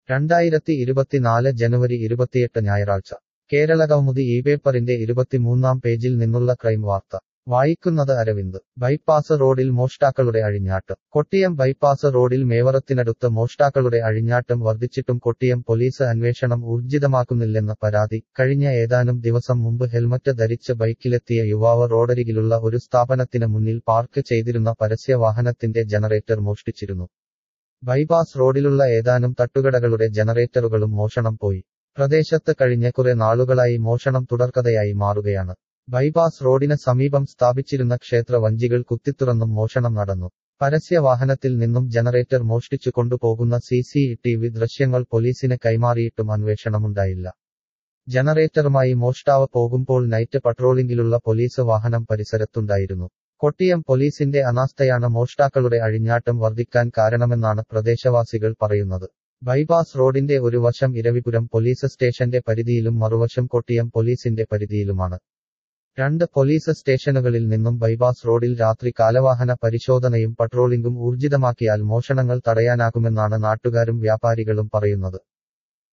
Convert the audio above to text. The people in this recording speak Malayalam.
രണ്ടായിരത്തി ഇരുപത്തിനാല് ജനുവരി ഇരുപത്തിയെട്ട് ഞായറാഴ്ച കേരള കൗമുദി ഈ പേപ്പറിന്റെ ഇരുപത്തിമൂന്നാം പേജിൽ നിന്നുള്ള ക്രൈം വാർത്ത വായിക്കുന്നത് അരവിന്ദ് ബൈപ്പാസ് റോഡിൽ മോഷ്ടാക്കളുടെ അഴിഞ്ഞാട്ടം കൊട്ടിയം ബൈപ്പാസ് റോഡിൽ മേവറത്തിനടുത്ത് മോഷ്ടാക്കളുടെ അഴിഞ്ഞാട്ടം വർദ്ധിച്ചിട്ടും കൊട്ടിയം പോലീസ് അന്വേഷണം ഊർജിതമാക്കുന്നില്ലെന്ന പരാതി കഴിഞ്ഞ ഏതാനും ദിവസം മുമ്പ് ഹെൽമറ്റ് ധരിച്ച് ബൈക്കിലെത്തിയ യുവാവ് റോഡരികിലുള്ള ഒരു സ്ഥാപനത്തിന് മുന്നിൽ പാർക്ക് ചെയ്തിരുന്ന പരസ്യവാഹനത്തിന്റെ ജനറേറ്റർ മോഷ്ടിച്ചിരുന്നു ബൈപ്പാസ് റോഡിലുള്ള ഏതാനും തട്ടുകടകളുടെ ജനറേറ്ററുകളും മോഷണം പോയി പ്രദേശത്ത് കഴിഞ്ഞ കുറെ നാളുകളായി മോഷണം തുടർക്കഥയായി മാറുകയാണ് ബൈപ്പാസ് റോഡിന് സമീപം സ്ഥാപിച്ചിരുന്ന ക്ഷേത്ര വഞ്ചികൾ കുത്തിത്തുറന്നും മോഷണം നടന്നു പരസ്യവാഹനത്തിൽ നിന്നും ജനറേറ്റർ മോഷ്ടിച്ചു കൊണ്ടുപോകുന്ന സി സി ടി വി ദൃശ്യങ്ങൾ പോലീസിന് കൈമാറിയിട്ടും അന്വേഷണമുണ്ടായില്ല ജനറേറ്ററുമായി മോഷ്ടാവ് പോകുമ്പോൾ നൈറ്റ് പട്രോളിംഗിലുള്ള പോലീസ് വാഹനം പരിസരത്തുണ്ടായിരുന്നു കൊട്ടിയം പോലീസിന്റെ അനാസ്ഥയാണ് മോഷ്ടാക്കളുടെ അഴിഞ്ഞാട്ടം വർദ്ധിക്കാൻ കാരണമെന്നാണ് പ്രദേശവാസികൾ പറയുന്നത് ബൈപ്പാസ് റോഡിന്റെ ഒരു വശം ഇരവിപുരം പോലീസ് സ്റ്റേഷന്റെ പരിധിയിലും മറുവശം കൊട്ടിയം പോലീസിന്റെ പരിധിയിലുമാണ് രണ്ട് പോലീസ് സ്റ്റേഷനുകളിൽ നിന്നും ബൈപ്പാസ് റോഡിൽ രാത്രി കാലവാഹന പരിശോധനയും പട്രോളിംഗും ഊർജിതമാക്കിയാൽ മോഷണങ്ങൾ തടയാനാകുമെന്നാണ് നാട്ടുകാരും വ്യാപാരികളും പറയുന്നത്